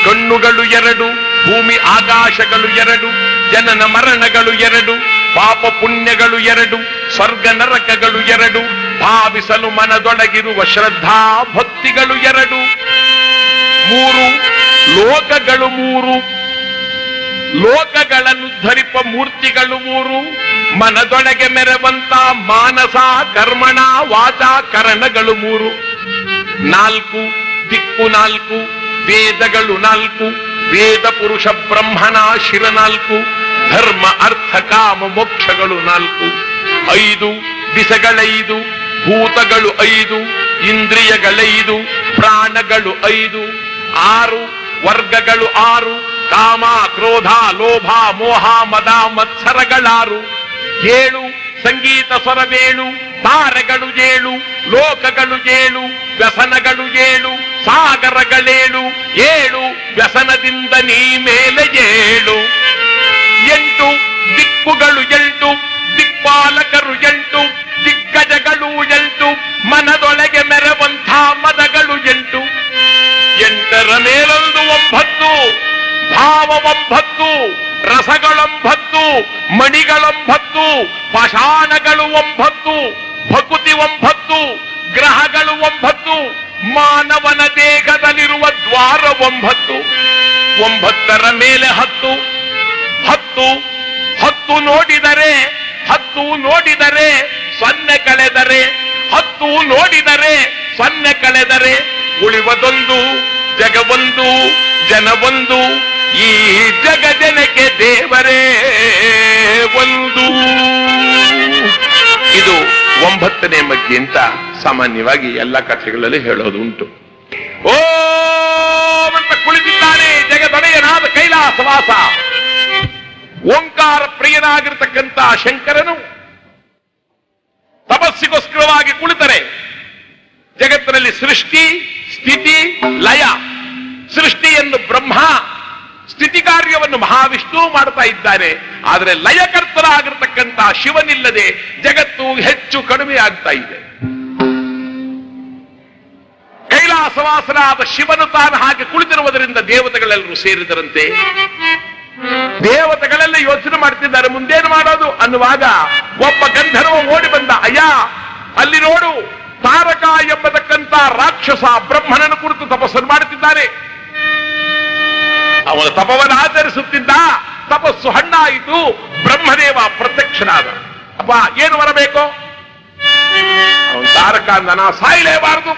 ಗಣ್ಣುಗಳು ಎರಡು ಭೂಮಿ ಆಕಾಶಗಳು ಎರಡು ಜನನ ಮರಣಗಳು ಎರಡು ಪಾಪ ಪುಣ್ಯಗಳು ಎರಡು ಸ್ವರ್ಗ ನರಕಗಳು ಎರಡು ಭಾವಿಸಲು ಮನದೊಳಗಿರುವ ಶ್ರದ್ಧಾ ಭಕ್ತಿಗಳು ಎರಡು ಮೂರು ಲೋಕಗಳು ಮೂರು ಲೋಕಗಳನ್ನು ಧರಿಪ ಮೂರ್ತಿಗಳು ಮೂರು ಮನದೊಳಗೆ ಮೆರವಂತ ಮಾನಸ ಕರ್ಮಣ ವಾಚ ಕರಣಗಳು ಮೂರು ನಾಲ್ಕು ದಿಕ್ಕು ನಾಲ್ಕು ವೇದಗಳು ನಾಲ್ಕು ವೇದ ಪುರುಷ ಬ್ರಹ್ಮಣ ಶಿರ ನಾಲ್ಕು ಧರ್ಮ ಅರ್ಥ ಕಾಮ ಮೋಕ್ಷಗಳು ನಾಲ್ಕು ಐದು ದಿಸಗಳೈದು ಭೂತಗಳು ಐದು ಇಂದ್ರಿಯಗಳೈದು ಪ್ರಾಣಗಳು ಐದು ಆರು ವರ್ಗಗಳು ಆರು ಕಾಮ ಕ್ರೋಧ ಲೋಭ ಮೋಹ ಮದ ಮತ್ಸರಗಳಾರು ಏಳು ಸಂಗೀತ ಸ್ವರವೇಳು ತಾರೆಗಳು ಏಳು ಲೋಕಗಳು ಏಳು ವ್ಯಸನಗಳು ಏಳು ಸಾಗರಗಳೇಳು ಏಳು ವ್ಯಸನದಿಂದ ನೀ ಮೇಲೆ ಏಳು ಎಂಟು ದಿಕ್ಕುಗಳು ಎಂಟು ದಿಕ್ಪಾಲಕರು ಎಂಟು ದಿಗ್ಗಜಗಳು ಎಂಟು ಮನದೊಳಗೆ ಮೆರವಂಥ ಮದಗಳು ಎಂಟು ಎಂಟರ ಮೇಲೊಂದು ಒಂಬತ್ತು ಭಾವ ಒಂಬತ್ತು ರಸಗಳೊಂಬತ್ತು ಮಣಿಗಳೊಂಬತ್ತು ಪಾಷಾಣಗಳು ಒಂಬತ್ತು ಭಕುತಿ ಒಂಬತ್ತು ಗ್ರಹಗಳು ಒಂಬತ್ತು ಮಾನವನ ದೇಹದಲ್ಲಿರುವ ದ್ವಾರ ಒಂಬತ್ತು ಒಂಬತ್ತರ ಮೇಲೆ ಹತ್ತು ಹತ್ತು ಹತ್ತು ನೋಡಿದರೆ ಹತ್ತು ನೋಡಿದರೆ ಸೊನ್ನೆ ಕಳೆದರೆ ಹತ್ತು ನೋಡಿದರೆ ಸೊನ್ನೆ ಕಳೆದರೆ ಉಳಿವದೊಂದು ಜಗವೊಂದು ಜನವೊಂದು ಈ ಜಗ ಜನಕ್ಕೆ ದೇವರೇ ಒಂದು ಇದು ಒಂಬತ್ತನೇ ಮಧ್ಯೆ ಅಂತ ಸಾಮಾನ್ಯವಾಗಿ ಎಲ್ಲ ಕಥೆಗಳಲ್ಲಿ ಹೇಳೋದು ಉಂಟು ಓಂ ಅಂತ ಕುಳಿತಿದ್ದಾನೆ ಜಗದೊಡೆಯನಾದ ಕೈಲಾಸವಾಸ ಓಂಕಾರ ಪ್ರಿಯನಾಗಿರ್ತಕ್ಕಂಥ ಶಂಕರನು ತಪಸ್ಸಿಗೋಸ್ಕರವಾಗಿ ಕುಳಿತರೆ ಜಗತ್ತಿನಲ್ಲಿ ಸೃಷ್ಟಿ ಸ್ಥಿತಿ ಲಯ ಸೃಷ್ಟಿಯನ್ನು ಬ್ರಹ್ಮ ಸ್ಥಿತಿ ಕಾರ್ಯವನ್ನು ಮಹಾವಿಷ್ಣು ಮಾಡ್ತಾ ಇದ್ದಾನೆ ಆದರೆ ಲಯಕರ್ತರಾಗಿರ್ತಕ್ಕಂಥ ಶಿವನಿಲ್ಲದೆ ಜಗತ್ತು ಹೆಚ್ಚು ಕಡಿಮೆ ಆಗ್ತಾ ಇದೆ ಕೈಲಾಸವಾಸನಾದ ಶಿವನು ತಾನು ಹಾಗೆ ಕುಳಿತಿರುವುದರಿಂದ ದೇವತೆಗಳೆಲ್ಲರೂ ಸೇರಿದರಂತೆ ದೇವತೆಗಳೆಲ್ಲ ಯೋಚನೆ ಮಾಡ್ತಿದ್ದಾರೆ ಮುಂದೇನು ಮಾಡೋದು ಅನ್ನುವಾಗ ಒಬ್ಬ ಗಂಧರ್ವ ಓಡಿ ಬಂದ ಅಯ್ಯ ಅಲ್ಲಿ ನೋಡು ತಾರಕ ಎಂಬತಕ್ಕಂತ ರಾಕ್ಷಸ ಬ್ರಹ್ಮನನ್ನು ಕುರಿತು ತಪಸ್ಸನ್ನು ಮಾಡುತ್ತಿದ್ದಾನೆ ಅವನ ತಪವನ್ನು ಆಚರಿಸುತ್ತಿದ್ದ ತಪಸ್ಸು ಹಣ್ಣಾಯಿತು ಬ್ರಹ್ಮದೇವ ಪ್ರತ್ಯಕ್ಷನಾದ ಅಪ್ಪ ಏನು ಬರಬೇಕು ಅವನ ತಾರಕ ಅಂದನ ಸಾಯಲೇಬಾರದು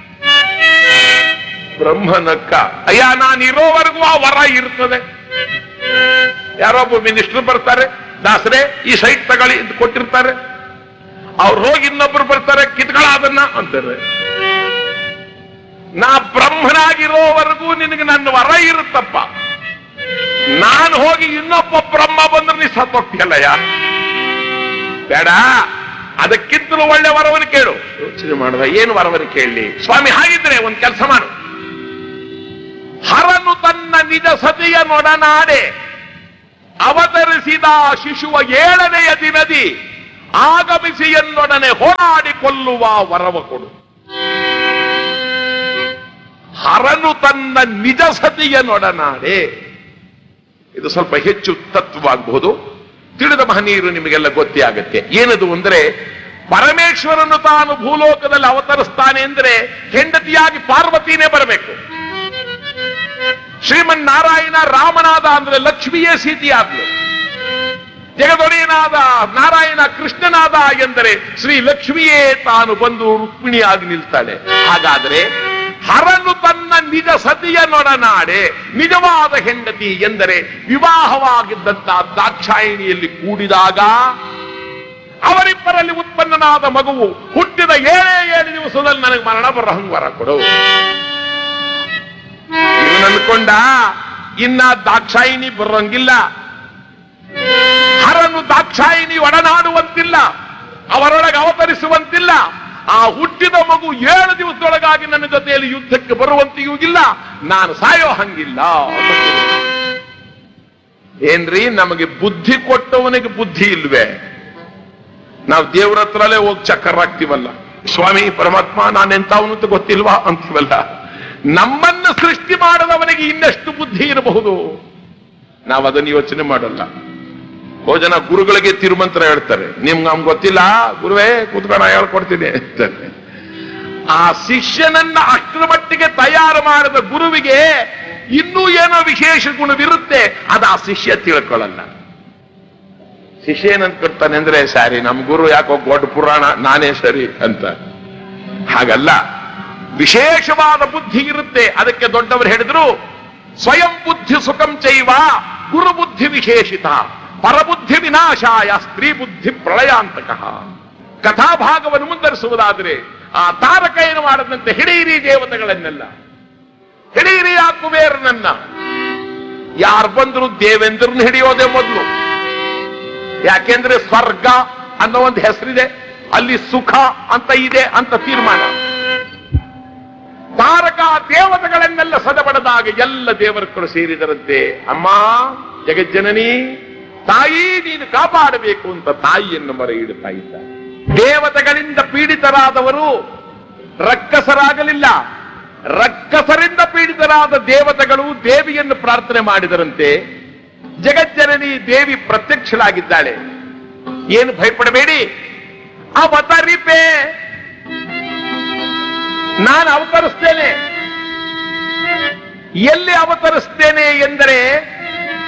ಬ್ರಹ್ಮನಕ್ಕ ಅಯ್ಯ ನಾನು ಇರೋವರೆಗೂ ಆ ವರ ಇರ್ತದೆ ಯಾರೊಬ್ಬ ಮಿನಿಸ್ಟರ್ ಬರ್ತಾರೆ ದಾಸರೇ ಈ ಸೈಟ್ ತಗೊಳ್ಳಿ ಅಂತ ಕೊಟ್ಟಿರ್ತಾರೆ ಅವ್ರು ಹೋಗಿ ಇನ್ನೊಬ್ರು ಬರ್ತಾರೆ ಕಿತ್ಗಳ ಅದನ್ನ ಅಂತಾರೆ ನಾ ಬ್ರಹ್ಮನಾಗಿರೋವರೆಗೂ ನಿನಗೆ ನನ್ನ ವರ ಇರುತ್ತಪ್ಪ ನಾನು ಹೋಗಿ ಇನ್ನೊಬ್ಬ ಬ್ರಹ್ಮ ಬಂದ್ರೆ ನೀ ಸತ್ತೋಗ್ತಿಯಲ್ಲಯ್ಯ ಬೇಡ ಅದಕ್ಕಿಂತಲೂ ಒಳ್ಳೆ ವರವನ್ನು ಕೇಳು ಯೋಚನೆ ಮಾಡುವ ಏನು ವರವನ್ನು ಕೇಳಲಿ ಸ್ವಾಮಿ ಹಾಗಿದ್ರೆ ಒಂದ್ ಕೆಲಸ ಮಾಡು ಹರನು ತನ್ನ ನಿಜ ಸತಿಯ ನೊಡನಾಡೆ ಅವತರಿಸಿದ ಶಿಶುವ ಏಳನೆಯ ದಿನದಿ ಆಗಮಿಸಿ ಎನ್ನೊಡನೆ ಹೋರಾಡಿ ಕೊಲ್ಲುವ ವರವ ಕೊಡು ಹರನು ತನ್ನ ನಿಜ ಸತಿಯ ನೊಡನಾಡೆ ಇದು ಸ್ವಲ್ಪ ಹೆಚ್ಚು ತತ್ವವಾಗಬಹುದು ತಿಳಿದ ಮಹನೀಯರು ನಿಮಗೆಲ್ಲ ಗೊತ್ತೇ ಆಗತ್ತೆ ಏನದು ಅಂದ್ರೆ ಪರಮೇಶ್ವರನು ತಾನು ಭೂಲೋಕದಲ್ಲಿ ಅವತರಿಸ್ತಾನೆ ಅಂದ್ರೆ ಹೆಂಡತಿಯಾಗಿ ಪಾರ್ವತಿನೇ ಬರಬೇಕು ಶ್ರೀಮನ್ ನಾರಾಯಣ ರಾಮನಾದ ಅಂದ್ರೆ ಲಕ್ಷ್ಮಿಯೇ ಸೀತೆಯಾದ್ಲು ಜಗದೊಡೆಯನಾದ ನಾರಾಯಣ ಕೃಷ್ಣನಾದ ಎಂದರೆ ಶ್ರೀ ಲಕ್ಷ್ಮಿಯೇ ತಾನು ಬಂದು ರುಕ್ಮಿಣಿಯಾಗಿ ನಿಲ್ತಾಳೆ ಹಾಗಾದ್ರೆ ಹರನು ತನ್ನ ನಿಜ ಸತಿಯ ನೊಡನಾಡೆ ನಿಜವಾದ ಹೆಂಡತಿ ಎಂದರೆ ವಿವಾಹವಾಗಿದ್ದಂತ ದಾಕ್ಷಾಯಿಣಿಯಲ್ಲಿ ಕೂಡಿದಾಗ ಅವರಿಬ್ಬರಲ್ಲಿ ಉತ್ಪನ್ನನಾದ ಮಗುವು ಹುಟ್ಟಿದ ಏಳೇ ಏಳು ದಿವಸದಲ್ಲಿ ನನಗೆ ಮರಣ ಬರಹಂಗ್ ವರ ಕೊಡು ಇವನು ಅನ್ಕೊಂಡ ಇನ್ನ ದಾಕ್ಷಾಯಿಣಿ ಬರೋಂಗಿಲ್ಲ ಹರನು ದಾಕ್ಷಾಯಿಣಿ ಒಡನಾಡುವಂತಿಲ್ಲ ಅವರೊಳಗೆ ಅವತರಿಸುವಂತಿಲ್ಲ ಆ ಹುಟ್ಟಿದ ಮಗು ಏಳು ದಿವಸದೊಳಗಾಗಿ ನನ್ನ ಜೊತೆಯಲ್ಲಿ ಯುದ್ಧಕ್ಕೆ ಬರುವಂತೆಯೂ ಇಲ್ಲ ನಾನು ಸಾಯೋ ಹಂಗಿಲ್ಲ ಏನ್ರಿ ನಮಗೆ ಬುದ್ಧಿ ಕೊಟ್ಟವನಿಗೆ ಬುದ್ಧಿ ಇಲ್ವೇ ನಾವು ದೇವ್ರ ಹತ್ರಲ್ಲೇ ಹೋಗಿ ಚಕ್ಕರ್ ಹಾಕ್ತಿವಲ್ಲ ಸ್ವಾಮಿ ಪರಮಾತ್ಮ ನಾನೆಂತವನು ಅಂತ ಗೊತ್ತಿಲ್ವಾ ಅಂತೀವಲ್ಲ ನಮ್ಮನ್ನು ಸೃಷ್ಟಿ ಮಾಡದವನಿಗೆ ಇನ್ನೆಷ್ಟು ಬುದ್ಧಿ ಇರಬಹುದು ನಾವು ಅದನ್ನು ಯೋಚನೆ ಮಾಡಲ್ಲ ಹೋ ಜನ ಗುರುಗಳಿಗೆ ತಿರುಮಂತ್ರ ಹೇಳ್ತಾರೆ ನಿಮ್ಗೆ ನಮ್ಗೆ ಗೊತ್ತಿಲ್ಲ ಗುರುವೇ ಕೂತ್ಕೊಂಡು ಹೇಳ್ಕೊಡ್ತೀನಿ ಅಂತಾರೆ ಆ ಶಿಷ್ಯನನ್ನ ಅಷ್ಟರ ಮಟ್ಟಿಗೆ ತಯಾರು ಮಾಡಿದ ಗುರುವಿಗೆ ಇನ್ನೂ ಏನೋ ವಿಶೇಷ ಗುಣವಿರುತ್ತೆ ಅದು ಆ ಶಿಷ್ಯ ತಿಳ್ಕೊಳ್ಳಲ್ಲ ಶಿಷ್ಯ ಏನಂತ ಅಂದ್ರೆ ಸಾರಿ ನಮ್ ಗುರು ಯಾಕೋ ದೊಡ್ಡ ಪುರಾಣ ನಾನೇ ಸರಿ ಅಂತ ಹಾಗಲ್ಲ ವಿಶೇಷವಾದ ಬುದ್ಧಿ ಇರುತ್ತೆ ಅದಕ್ಕೆ ದೊಡ್ಡವರು ಹೇಳಿದ್ರು ಸ್ವಯಂ ಬುದ್ಧಿ ಸುಖಂ ಚೈವ ಗುರು ಬುದ್ಧಿ ವಿಶೇಷಿತ ಪರಬುದ್ಧಿ ವಿನಾಶಾಯ ಸ್ತ್ರೀ ಬುದ್ಧಿ ಪ್ರಳಯಾಂತಕ ಕಥಾಭಾಗವನ್ನು ಮುಂದರಿಸುವುದಾದರೆ ಆ ತಾರಕ ಏನು ಮಾಡದಂತೆ ಹಿಡೀರಿ ದೇವತೆಗಳನ್ನೆಲ್ಲ ಹಿಡೀರಿ ಆ ಕುಬೇರನನ್ನ ಯಾರು ಬಂದ್ರು ದೇವೇಂದ್ರನ್ನ ಹಿಡಿಯೋದೇ ಮೊದಲು ಯಾಕೆಂದ್ರೆ ಸ್ವರ್ಗ ಅನ್ನೋ ಒಂದು ಹೆಸರಿದೆ ಅಲ್ಲಿ ಸುಖ ಅಂತ ಇದೆ ಅಂತ ತೀರ್ಮಾನ ತಾರಕ ದೇವತೆಗಳನ್ನೆಲ್ಲ ಸದಬಡದಾಗ ಎಲ್ಲ ದೇವರುಗಳು ಸೇರಿದರಂತೆ ಅಮ್ಮ ಜಗಜ್ಜನನಿ ತಾಯಿ ನೀನು ಕಾಪಾಡಬೇಕು ಅಂತ ತಾಯಿಯನ್ನು ಮೊರೆ ಇಡುತ್ತಾ ಇದ್ದಾರೆ ದೇವತೆಗಳಿಂದ ಪೀಡಿತರಾದವರು ರಕ್ಕಸರಾಗಲಿಲ್ಲ ರಕ್ಕಸರಿಂದ ಪೀಡಿತರಾದ ದೇವತೆಗಳು ದೇವಿಯನ್ನು ಪ್ರಾರ್ಥನೆ ಮಾಡಿದರಂತೆ ಜಗಜ್ಜನನಿ ದೇವಿ ಪ್ರತ್ಯಕ್ಷಳಾಗಿದ್ದಾಳೆ ಏನು ಭಯಪಡಬೇಡಿ ಅವತರಿಪೆ ನಾನು ಅವತರಿಸ್ತೇನೆ ಎಲ್ಲಿ ಅವತರಿಸ್ತೇನೆ ಎಂದರೆ